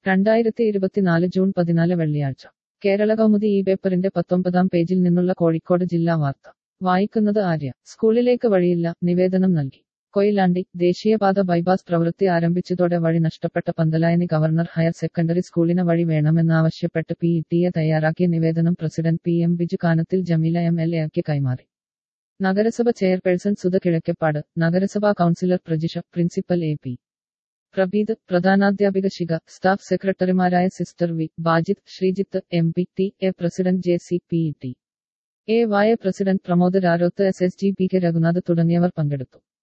രണ്ടായിരത്തി ഇരുപത്തിനാല് ജൂൺ പതിനാല് വെള്ളിയാഴ്ച കേരള കൗമുദി ഈ പേപ്പറിന്റെ പത്തൊമ്പതാം പേജിൽ നിന്നുള്ള കോഴിക്കോട് ജില്ലാ വാർത്ത വായിക്കുന്നത് ആര്യ സ്കൂളിലേക്ക് വഴിയില്ല നിവേദനം നൽകി കൊയിലാണ്ടി ദേശീയപാത ബൈപ്പാസ് പ്രവൃത്തി ആരംഭിച്ചതോടെ വഴി നഷ്ടപ്പെട്ട പന്തലായനി ഗവർണർ ഹയർ സെക്കൻഡറി സ്കൂളിന് വഴി വേണമെന്നാവശ്യപ്പെട്ട് പി ഇ തയ്യാറാക്കിയ നിവേദനം president P M Biju Kanathil Jameela M L എക്ക് കൈമാറി നഗരസഭ ചെയർപേഴ്സൺ സുധ കിഴക്കെപ്പാട് നഗരസഭാ councillor Prajisha principal A P Prabeeth പ്രധാനാധ്യാപിക ശിഖ സ്റ്റാഫ് സെക്രട്ടറിമാരായ sister V Bajith Sreejith M P T A president J C P T A വായ president Pramod Raroth S S G P K Raghunath തുടങ്ങിയവർ പങ്കെടുത്തു